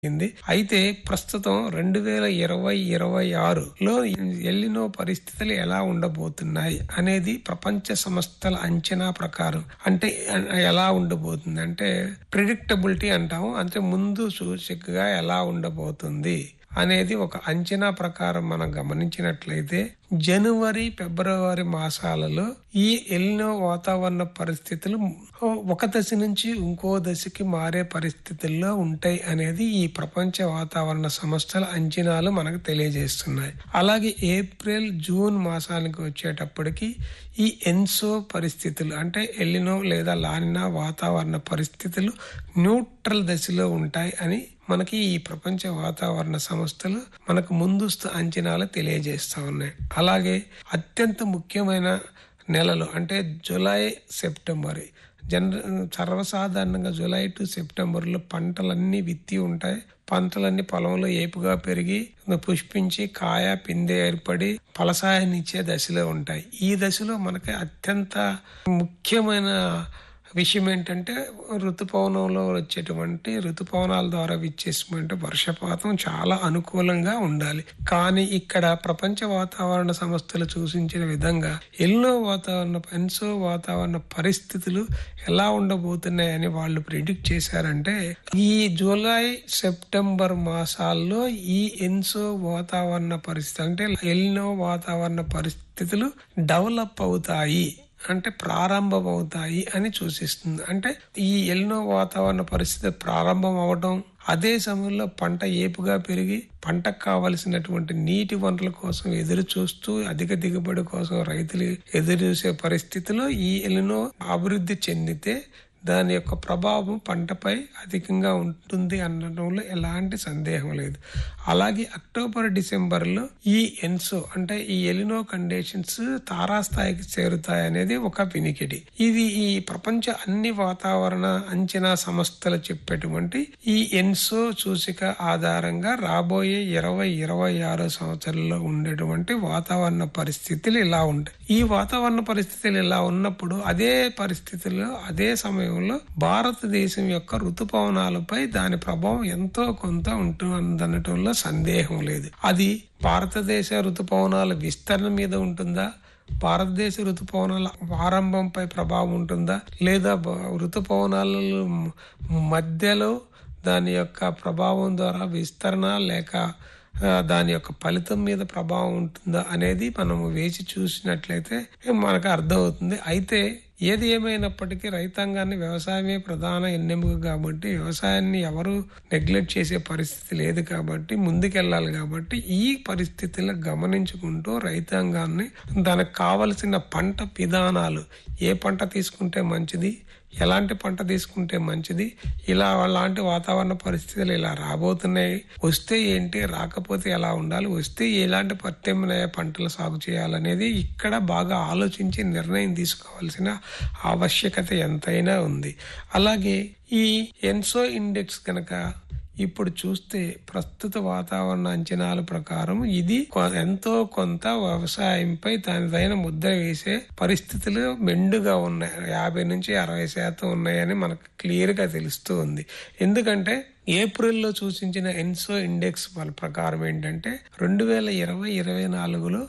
జరిగింది అయితే ప్రస్తుతం రెండు వేల ఇరవై ఇరవై ఆరులో ఎల్లినో పరిస్థితులు ఎలా ఉండబోతున్నాయి అనేది ప్రపంచ సంస్థల అంచనా ప్రకారం అంటే ఎలా ఉండబోతుంది అంటే ప్రిడిక్టబిలిటీ అంటాము అంటే ముందు సూచికగా ఎలా ఉండబోతుంది అనేది ఒక అంచనా ప్రకారం మనం గమనించినట్లయితే జనవరి ఫిబ్రవరి మాసాలలో ఈ ఎల్నో వాతావరణ పరిస్థితులు ఒక దశ నుంచి ఇంకో దశకి మారే పరిస్థితుల్లో ఉంటాయి అనేది ఈ ప్రపంచ వాతావరణ సంస్థల అంచనాలు మనకు తెలియజేస్తున్నాయి అలాగే ఏప్రిల్ జూన్ మాసానికి వచ్చేటప్పటికి ఈ ఎన్సో పరిస్థితులు అంటే ఎల్లినో లేదా లానినా వాతావరణ పరిస్థితులు న్యూట్రల్ దశలో ఉంటాయి అని మనకి ఈ ప్రపంచ వాతావరణ సంస్థలు మనకు ముందస్తు అంచనాలు తెలియజేస్తా ఉన్నాయి అలాగే అత్యంత ముఖ్యమైన నెలలు అంటే జూలై సెప్టెంబర్ జన సర్వసాధారణంగా జూలై టు సెప్టెంబర్లో పంటలన్నీ విత్తి ఉంటాయి పంటలన్నీ పొలంలో ఏపుగా పెరిగి పుష్పించి కాయ పిందె ఏర్పడి ఫలసాయాన్ని ఇచ్చే దశలో ఉంటాయి ఈ దశలో మనకి అత్యంత ముఖ్యమైన విషయం ఏంటంటే ఋతుపవనంలో వచ్చేటువంటి ఋతుపవనాల ద్వారా విచ్చేసినటువంటి వర్షపాతం చాలా అనుకూలంగా ఉండాలి కానీ ఇక్కడ ప్రపంచ వాతావరణ సంస్థలు సూచించిన విధంగా ఎల్లో వాతావరణ ఎన్సో వాతావరణ పరిస్థితులు ఎలా ఉండబోతున్నాయని వాళ్ళు ప్రిడిక్ట్ చేశారంటే ఈ జూలై సెప్టెంబర్ మాసాల్లో ఈ ఎన్సో వాతావరణ పరిస్థితి అంటే ఎల్నో వాతావరణ పరిస్థితులు డెవలప్ అవుతాయి అంటే ప్రారంభం అవుతాయి అని సూచిస్తుంది అంటే ఈ ఎల్నో వాతావరణ పరిస్థితి ప్రారంభం అవడం అదే సమయంలో పంట ఏపుగా పెరిగి పంటకు కావలసినటువంటి నీటి వనరుల కోసం ఎదురు చూస్తూ అధిక దిగుబడి కోసం రైతులు ఎదురు చూసే పరిస్థితిలో ఈ ఎల్నో అభివృద్ధి చెందితే దాని యొక్క ప్రభావం పంటపై అధికంగా ఉంటుంది అనడంలో ఎలాంటి సందేహం లేదు అలాగే అక్టోబర్ డిసెంబర్ లో ఈ ఎన్సో అంటే ఈ ఎలినో కండిషన్స్ తారాస్థాయికి చేరుతాయి అనేది ఒక వినికిడి ఇది ఈ ప్రపంచ అన్ని వాతావరణ అంచనా సంస్థలు చెప్పేటువంటి ఈ ఎన్సో సూచిక ఆధారంగా రాబోయే ఇరవై ఇరవై ఆరో సంవత్సరంలో ఉండేటువంటి వాతావరణ పరిస్థితులు ఇలా ఉంటాయి ఈ వాతావరణ పరిస్థితులు ఇలా ఉన్నప్పుడు అదే పరిస్థితుల్లో అదే సమయంలో భారతదేశం యొక్క ఋతుపవనాలపై దాని ప్రభావం ఎంతో కొంత ఉంటుందనటంలో సందేహం లేదు అది భారతదేశ ఋతుపవనాల విస్తరణ మీద ఉంటుందా భారతదేశ ఋతుపవనాల ఆరంభంపై ప్రభావం ఉంటుందా లేదా ఋతుపవనాల మధ్యలో దాని యొక్క ప్రభావం ద్వారా విస్తరణ లేక దాని యొక్క ఫలితం మీద ప్రభావం ఉంటుందా అనేది మనము వేచి చూసినట్లయితే మనకు అర్థమవుతుంది అయితే ఏది ఏమైనప్పటికీ రైతాంగాన్ని వ్యవసాయమే ప్రధాన ఎన్నెముక కాబట్టి వ్యవసాయాన్ని ఎవరు నెగ్లెక్ట్ చేసే పరిస్థితి లేదు కాబట్టి ముందుకెళ్ళాలి కాబట్టి ఈ పరిస్థితులను గమనించుకుంటూ రైతాంగాన్ని దానికి కావలసిన పంట విధానాలు ఏ పంట తీసుకుంటే మంచిది ఎలాంటి పంట తీసుకుంటే మంచిది ఇలా అలాంటి వాతావరణ పరిస్థితులు ఇలా రాబోతున్నాయి వస్తే ఏంటి రాకపోతే ఎలా ఉండాలి వస్తే ఎలాంటి ప్రత్యామ్నాయ పంటలు సాగు చేయాలనేది ఇక్కడ బాగా ఆలోచించి నిర్ణయం తీసుకోవాల్సిన ఆవశ్యకత ఎంతైనా ఉంది అలాగే ఈ ఎన్సో ఇండెక్స్ కనుక ఇప్పుడు చూస్తే ప్రస్తుత వాతావరణ అంచనాల ప్రకారం ఇది ఎంతో కొంత వ్యవసాయంపై దానిదైన ముద్ర వేసే పరిస్థితులు మెండుగా ఉన్నాయి యాభై నుంచి అరవై శాతం ఉన్నాయని మనకు క్లియర్ గా తెలుస్తూ ఉంది ఎందుకంటే ఏప్రిల్లో సూచించిన ఎన్సో ఇండెక్స్ వాళ్ళ ప్రకారం ఏంటంటే రెండు వేల ఇరవై ఇరవై నాలుగులో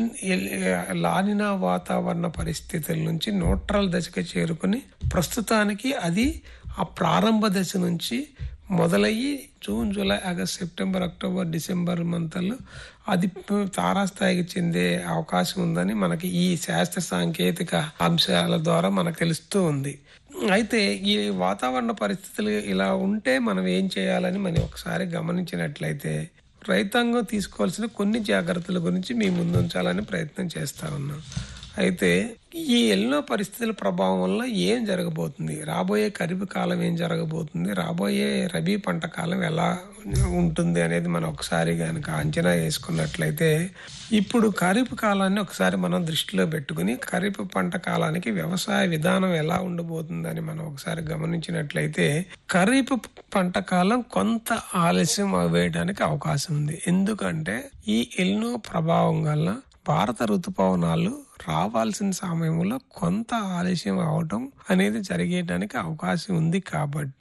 లానినా వాతావరణ పరిస్థితుల నుంచి న్యూట్రల్ దశకు చేరుకుని ప్రస్తుతానికి అది ఆ ప్రారంభ దశ నుంచి మొదలయ్యి జూన్ జూలై ఆగస్ట్ సెప్టెంబర్ అక్టోబర్ డిసెంబర్ మంత్లో అది తారాస్థాయికి చెందే అవకాశం ఉందని మనకి ఈ శాస్త్ర సాంకేతిక అంశాల ద్వారా మనకు తెలుస్తూ ఉంది అయితే ఈ వాతావరణ పరిస్థితులు ఇలా ఉంటే మనం ఏం చేయాలని మనం ఒకసారి గమనించినట్లయితే రైతాంగం తీసుకోవాల్సిన కొన్ని జాగ్రత్తల గురించి మీ ముందుంచాలని ప్రయత్నం చేస్తా ఉన్నాం అయితే ఈ ఎన్నో పరిస్థితుల ప్రభావం వల్ల ఏం జరగబోతుంది రాబోయే ఖరీఫ్ కాలం ఏం జరగబోతుంది రాబోయే రబీ పంట కాలం ఎలా ఉంటుంది అనేది మనం ఒకసారి కనుక అంచనా వేసుకున్నట్లయితే ఇప్పుడు ఖరీఫ్ కాలాన్ని ఒకసారి మనం దృష్టిలో పెట్టుకుని ఖరీఫ్ పంట కాలానికి వ్యవసాయ విధానం ఎలా ఉండబోతుందని మనం ఒకసారి గమనించినట్లయితే ఖరీఫ్ పంట కాలం కొంత ఆలస్యం అవ్వేయడానికి అవకాశం ఉంది ఎందుకంటే ఈ ఎల్నో ప్రభావం వల్ల భారత ఋతుపవనాలు రావాల్సిన సమయంలో కొంత ఆలస్యం అవటం అనేది జరిగేయడానికి అవకాశం ఉంది కాబట్టి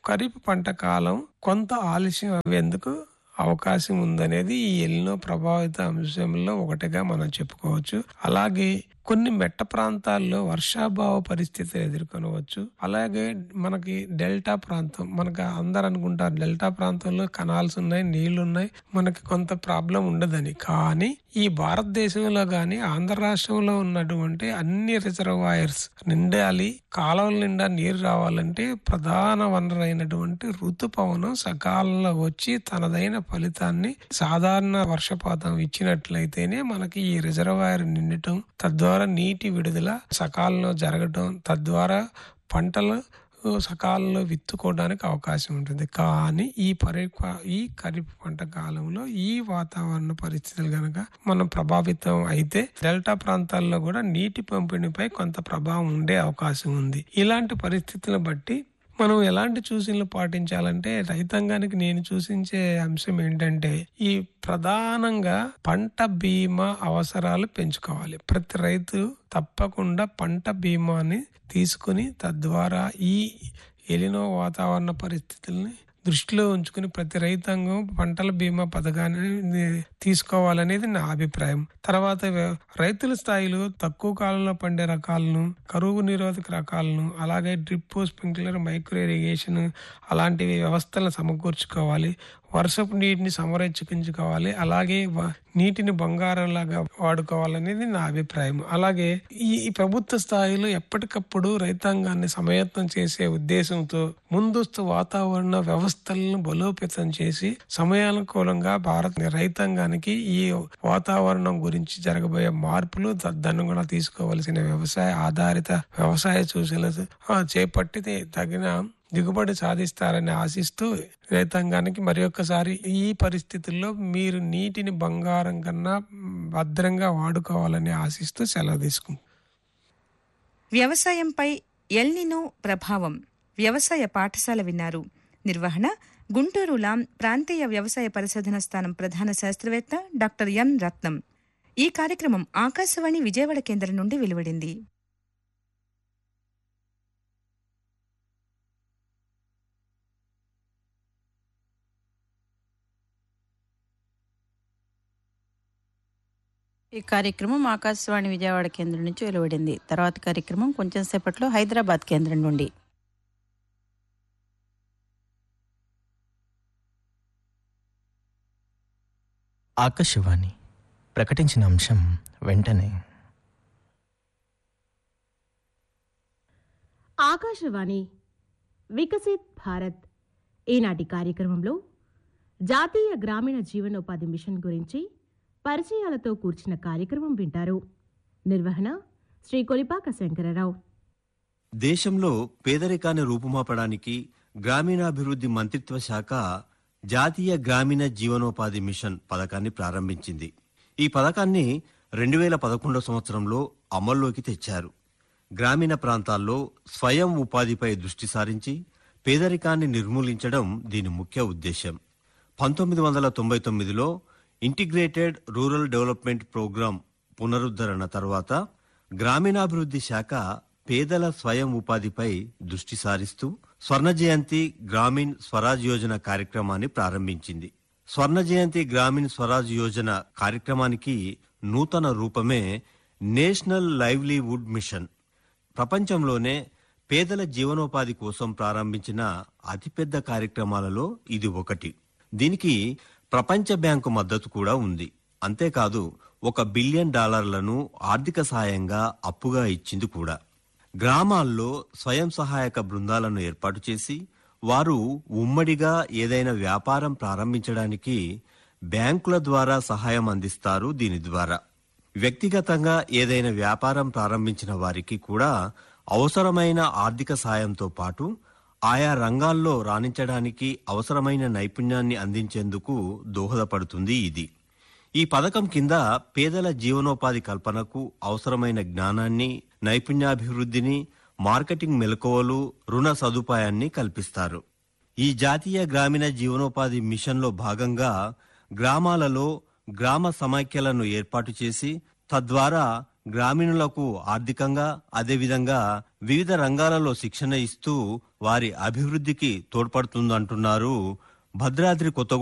ఖరీఫ్ పంట కాలం కొంత ఆలస్యం అయ్యేందుకు అవకాశం ఉందనేది ఈ ఎల్లినో ప్రభావిత అంశంలో ఒకటిగా మనం చెప్పుకోవచ్చు అలాగే కొన్ని మెట్ట ప్రాంతాల్లో వర్షాభావ పరిస్థితులు ఎదుర్కొనవచ్చు అలాగే మనకి డెల్టా ప్రాంతం మనకు అందరు అనుకుంటారు డెల్టా ప్రాంతంలో కనాల్స్ ఉన్నాయి నీళ్లు ఉన్నాయి మనకి కొంత ప్రాబ్లం ఉండదని కానీ ఈ భారతదేశంలో గాని ఆంధ్ర రాష్ట్రంలో ఉన్నటువంటి అన్ని రిజర్వాయర్స్ నిండాలి కాలువల నిండా నీరు రావాలంటే ప్రధాన వనరు అయినటువంటి ఋతుపవనం సకాలంలో వచ్చి తనదైన ఫలితాన్ని సాధారణ వర్షపాతం ఇచ్చినట్లయితేనే మనకి ఈ రిజర్వాయర్ నిండటం తద్వారా నీటి విడుదల సకాలంలో జరగటం తద్వారా పంటలు సకాలంలో విత్తుకోవడానికి అవకాశం ఉంటుంది కానీ ఈ పరి ఈ ఖరీఫ్ పంట కాలంలో ఈ వాతావరణ పరిస్థితులు గనక మనం ప్రభావితం అయితే డెల్టా ప్రాంతాల్లో కూడా నీటి పంపిణీపై కొంత ప్రభావం ఉండే అవకాశం ఉంది ఇలాంటి పరిస్థితులను బట్టి మనం ఎలాంటి సూచనలు పాటించాలంటే రైతాంగానికి నేను సూచించే అంశం ఏంటంటే ఈ ప్రధానంగా పంట బీమా అవసరాలు పెంచుకోవాలి ప్రతి రైతు తప్పకుండా పంట బీమాని తీసుకుని తద్వారా ఈ ఎలినో వాతావరణ పరిస్థితుల్ని దృష్టిలో ఉంచుకుని ప్రతి రైతాంగం పంటల బీమా పథకాన్ని తీసుకోవాలనేది నా అభిప్రాయం తర్వాత రైతుల స్థాయిలో తక్కువ కాలంలో పండే రకాలను కరువు నిరోధక రకాలను అలాగే డ్రిప్ స్ప్రింక్లర్ మైక్రో ఇరిగేషన్ అలాంటి వ్యవస్థలను సమకూర్చుకోవాలి వర్షపు నీటిని సంరక్షించుకోవాలి అలాగే నీటిని బంగారంలాగా వాడుకోవాలనేది నా అభిప్రాయం అలాగే ఈ ప్రభుత్వ స్థాయిలో ఎప్పటికప్పుడు రైతాంగాన్ని సమయత్నం చేసే ఉద్దేశంతో ముందస్తు వాతావరణ వ్యవస్థలను బలోపేతం చేసి సమయానుకూలంగా భారత రైతాంగానికి ఈ వాతావరణం గురించి జరగబోయే మార్పులు తదనుగుణంగా తీసుకోవాల్సిన వ్యవసాయ ఆధారిత వ్యవసాయ సూచనలు చేపట్టి తగిన దిగుబడి సాధిస్తారని ఆశిస్తూ రైతాంగానికి మరి ఒక్కసారి ఈ పరిస్థితుల్లో మీరు నీటిని బంగారం కన్నా భద్రంగా వాడుకోవాలని ఆశిస్తూ సెలవు తీసుకుంటాం వ్యవసాయంపై ఎల్నినో ప్రభావం వ్యవసాయ పాఠశాల విన్నారు నిర్వహణ గుంటూరు లాం ప్రాంతీయ వ్యవసాయ పరిశోధన స్థానం ప్రధాన శాస్త్రవేత్త డాక్టర్ ఎం రత్నం ఈ కార్యక్రమం ఆకాశవాణి విజయవాడ కేంద్రం నుండి వెలువడింది ఈ కార్యక్రమం ఆకాశవాణి విజయవాడ కేంద్రం నుంచి వెలువడింది తర్వాత కార్యక్రమం కొంచెం సేపట్లో హైదరాబాద్ కేంద్రం నుండి ఆకాశవాణి ప్రకటించిన అంశం వెంటనే ఆకాశవాణి వికసిత్ భారత్ ఈనాటి కార్యక్రమంలో జాతీయ గ్రామీణ జీవనోపాధి మిషన్ గురించి పరిచయాలతో కూర్చిన కార్యక్రమం వింటారు నిర్వహణ శ్రీ కొలిపాక శంకరరావు దేశంలో పేదరికాన్ని రూపుమాపడానికి గ్రామీణాభివృద్ధి మంత్రిత్వ శాఖ జాతీయ గ్రామీణ జీవనోపాధి మిషన్ పథకాన్ని ప్రారంభించింది ఈ పథకాన్ని రెండు వేల పదకొండో సంవత్సరంలో అమల్లోకి తెచ్చారు గ్రామీణ ప్రాంతాల్లో స్వయం ఉపాధిపై దృష్టి సారించి పేదరికాన్ని నిర్మూలించడం దీని ముఖ్య ఉద్దేశం పంతొమ్మిది వందల తొంభై తొమ్మిదిలో ఇంటిగ్రేటెడ్ రూరల్ డెవలప్మెంట్ ప్రోగ్రాం పునరుద్ధరణ తర్వాత గ్రామీణాభివృద్ధి శాఖ పేదల స్వయం ఉపాధిపై దృష్టి సారిస్తూ స్వర్ణ జయంతి గ్రామీణ్ స్వరాజ్ యోజన కార్యక్రమాన్ని ప్రారంభించింది స్వర్ణ జయంతి గ్రామీణ్ స్వరాజ్ యోజన కార్యక్రమానికి నూతన రూపమే నేషనల్ లైవ్లీవుడ్ మిషన్ ప్రపంచంలోనే పేదల జీవనోపాధి కోసం ప్రారంభించిన అతిపెద్ద కార్యక్రమాలలో ఇది ఒకటి దీనికి ప్రపంచ బ్యాంకు మద్దతు కూడా ఉంది అంతేకాదు ఒక బిలియన్ డాలర్లను ఆర్థిక సాయంగా అప్పుగా ఇచ్చింది కూడా గ్రామాల్లో స్వయం సహాయక బృందాలను ఏర్పాటు చేసి వారు ఉమ్మడిగా ఏదైనా వ్యాపారం ప్రారంభించడానికి బ్యాంకుల ద్వారా సహాయం అందిస్తారు దీని ద్వారా వ్యక్తిగతంగా ఏదైనా వ్యాపారం ప్రారంభించిన వారికి కూడా అవసరమైన ఆర్థిక సాయంతో పాటు ఆయా రంగాల్లో రాణించడానికి అవసరమైన నైపుణ్యాన్ని అందించేందుకు దోహదపడుతుంది ఇది ఈ పథకం కింద పేదల జీవనోపాధి కల్పనకు అవసరమైన జ్ఞానాన్ని నైపుణ్యాభివృద్ధిని మార్కెటింగ్ మెలకువలు రుణ సదుపాయాన్ని కల్పిస్తారు ఈ జాతీయ గ్రామీణ జీవనోపాధి మిషన్లో భాగంగా గ్రామాలలో గ్రామ సమైక్యలను ఏర్పాటు చేసి తద్వారా గ్రామీణులకు ఆర్థికంగా అదేవిధంగా వివిధ రంగాలలో శిక్షణ ఇస్తూ వారి అభివృద్ధికి తోడ్పడుతుందంటున్నారు భద్రాద్రి కొత్తగూడెం